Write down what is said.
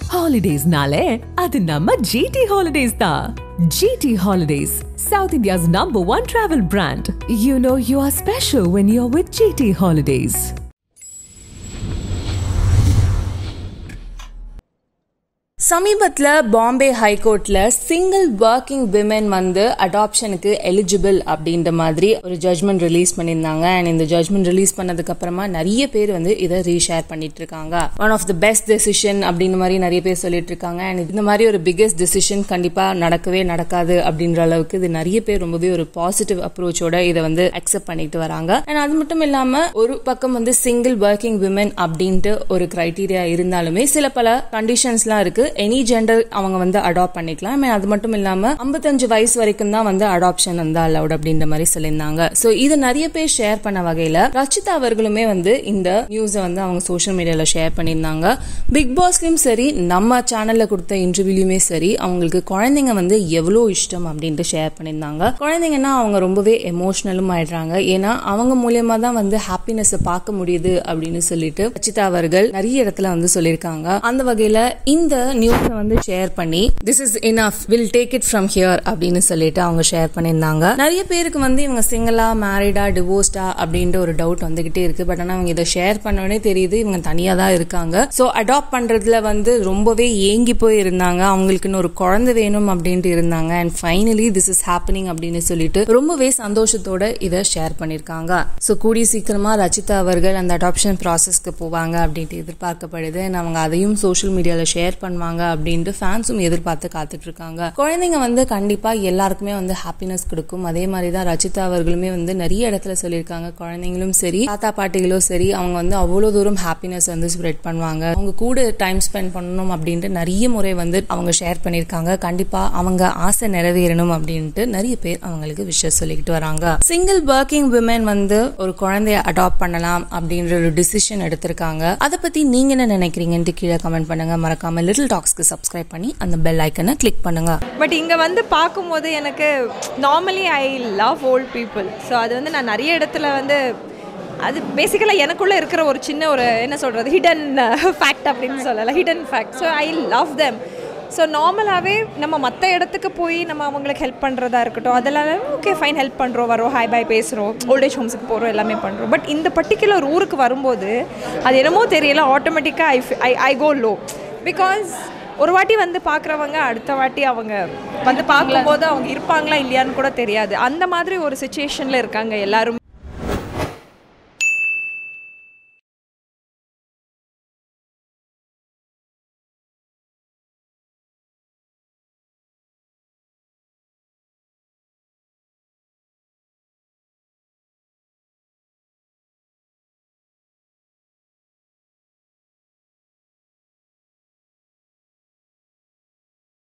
ஹாலிடேஸ்னாலே அது நம்ம ஜிடி ஹாலிடேஸ் தான் GT holidays south India's number one travel brand you know you are special when you are with GT holidays சமீபத்தில் பாம்பே ஹைகோர்ட்ல single working women வந்து அடாப்ஷனுக்கு எலிஜிபிள் அப்படின்ற மாதிரி ஒரு ஜட்மெண்ட் ரிலீஸ் பண்ணியிருந்தாங்க அண்ட் இந்த ஜட்மெண்ட் ரிலீஸ் பண்ணதுக்கு அப்புறமா நிறைய பேர் வந்து இதை ரீஷேர் பண்ணிட்டு இருக்காங்க one of the best decision அப்படின்ற மாதிரி நிறைய பேர் சொல்லிட்டு இருக்காங்க அண்ட் இந்த மாதிரி ஒரு பிக்கெஸ்ட் டெசிஷன் கண்டிப்பா நடக்கவே நடக்காது அப்படின்ற அளவுக்கு இது நிறைய பேர் ரொம்பவே ஒரு பாசிட்டிவ் அப்ரோச்சோட இதை வந்து அக்செப்ட் பண்ணிட்டு வராங்க அண்ட் அது மட்டும் இல்லாம ஒரு பக்கம் வந்து சிங்கிள் ஒர்க்கிங் விமன் அப்படின்ட்டு ஒரு கிரைட்டீரியா இருந்தாலுமே சில பல கண்டிஷன்ஸ்லாம் இருக்கு எனி ஜெண்டர் அவங்க வந்து அடாப்ட் பண்ணிக்கலாம் I mean, அது மட்டும் இல்லாம 55 வயசு வரைக்கும் தான் வந்து அடாப்ஷன் வந்து அலவுட் அப்படின்ற மாதிரி சொல்லியிருந்தாங்க சோ இது நிறைய பேர் ஷேர் பண்ண வகையில ரச்சிதா அவர்களுமே வந்து இந்த நியூஸை வந்து அவங்க சோஷியல் மீடியால ஷேர் பண்ணியிருந்தாங்க பிக் பாஸ்லயும் சரி நம்ம சேனல்ல கொடுத்த இன்டர்வியூலயுமே சரி அவங்களுக்கு குழந்தைங்க வந்து எவ்வளோ இஷ்டம் அப்படின்ட்டு ஷேர் பண்ணியிருந்தாங்க குழந்தைங்கன்னா அவங்க ரொம்பவே எமோஷனலும் ஆயிடுறாங்க ஏன்னா அவங்க மூலியமா தான் வந்து ஹாப்பினஸ் பார்க்க முடியுது அப்படின்னு சொல்லிட்டு ரச்சிதா அவர்கள் நிறைய இடத்துல வந்து சொல்லியிருக்காங்க அந்த வகையில இந்த நியூஸை வந்து ஷேர் பண்ணி this is enough will take it from here அப்படின்னு சொல்லிட்டு அவங்க ஷேர் பண்ணியிருந்தாங்க நிறைய பேருக்கு வந்து இவங்க சிங்கிளா மேரிடா டிவோர்ஸ்டா அப்படின்ற ஒரு டவுட் வந்துகிட்டே இருக்கு பட் ஆனா அவங்க இதை ஷேர் பண்ணோடனே தெரியுது இவங்க தனியா தான் இருக்காங்க சோ அடாப்ட் பண்றதுல வந்து ரொம்பவே ஏங்கி போய் இருந்தாங்க அவங்களுக்குன்னு ஒரு குழந்தை வேணும் அப்படின்ட்டு இருந்தாங்க and finally this is happening அப்படின்னு சொல்லிட்டு ரொம்பவே சந்தோஷத்தோட இதை ஷேர் பண்ணிருக்காங்க சோ கூடிய சீக்கிரமா ரச்சிதா அவர்கள் அந்த அடாப்ஷன் ப்ராசஸ்க்கு போவாங்க அப்படின்ட்டு எதிர்பார்க்கப்படுது and அவங்க அதையும் சோஷியல் மீடியால ஷேர் பண்ணுவாங்க அப்படின்ட்டு ஃபேன்ஸும் எதிர்பார்த்து காத்துட்டு இருக்காங்க குழந்தைங்க வந்து கண்டிப்பா எல்லாருக்குமே வந்து ஹாப்பினஸ் கொடுக்கும் அதே மாதிரி தான் ரச்சிதா அவர்களுமே வந்து நிறைய இடத்துல சொல்லியிருக்காங்க குழந்தைங்களும் சரி தாத்தா பாட்டிகளும் சரி அவங்க வந்து அவ்வளவு தூரம் ஹாப்பினஸ் வந்து ஸ்ப்ரெட் பண்ணுவாங்க அவங்க கூட டைம் ஸ்பெண்ட் பண்ணணும் அப்படின்ட்டு நிறைய முறை வந்து அவங்க ஷேர் பண்ணியிருக்காங்க கண்டிப்பா அவங்க ஆசை நிறைவேறணும் அப்படின்ட்டு நிறைய பேர் அவங்களுக்கு விஷயம் சொல்லிக்கிட்டு வராங்க சிங்கிள் ஒர்க்கிங் விமன் வந்து ஒரு குழந்தைய அடாப்ட் பண்ணலாம் அப்படின்ற ஒரு டிசிஷன் எடுத்திருக்காங்க அதை பத்தி நீங்க என்ன நினைக்கிறீங்கன்ட்டு கீழே கமெண்ட் பண்ணுங்க மறக்காம லிட்டில் டாக்ஸ்க்கு சப்ஸ்கிரைப் பண்ணி அந்த பெல் ஐக்கனை கிளிக் பண்ணுங்க பட் இங்கே வந்து பார்க்கும்போது எனக்கு normally I love old people so அது வந்து நான் நிறைய இடத்துல வந்து அது பேசிக்கலாக எனக்குள்ளே இருக்கிற ஒரு சின்ன ஒரு என்ன சொல்கிறது ஹிடன் ஃபேக்ட் அப்படின்னு சொல்லலை hidden fact so I love them so நார்மலாகவே நம்ம மற்ற இடத்துக்கு போய் நம்ம அவங்களுக்கு ஹெல்ப் பண்ணுறதா இருக்கட்டும் அதெல்லாம் ஓகே ஃபைன் ஹெல்ப் பண்ணுறோம் வரோம் ஹாய் பாய் பேசுகிறோம் ஓல்டேஜ் ஹோம்ஸுக்கு போகிறோம் எல்லாமே பண்ணுறோம் பட் இந்த பர்டிகுலர் ஊருக்கு வரும்போது அது என்னமோ தெரியல ஆட்டோமேட்டிக்காக ஐ ஐ கோ லோ பிகாஸ் ஒரு வாட்டி வந்து பார்க்குறவங்க அடுத்த வாட்டி அவங்க வந்து பார்க்கும்போது அவங்க இருப்பாங்களா இல்லையான்னு கூட தெரியாது அந்த மாதிரி ஒரு சுச்சுவேஷனில் இருக்காங்க எல்லாரும்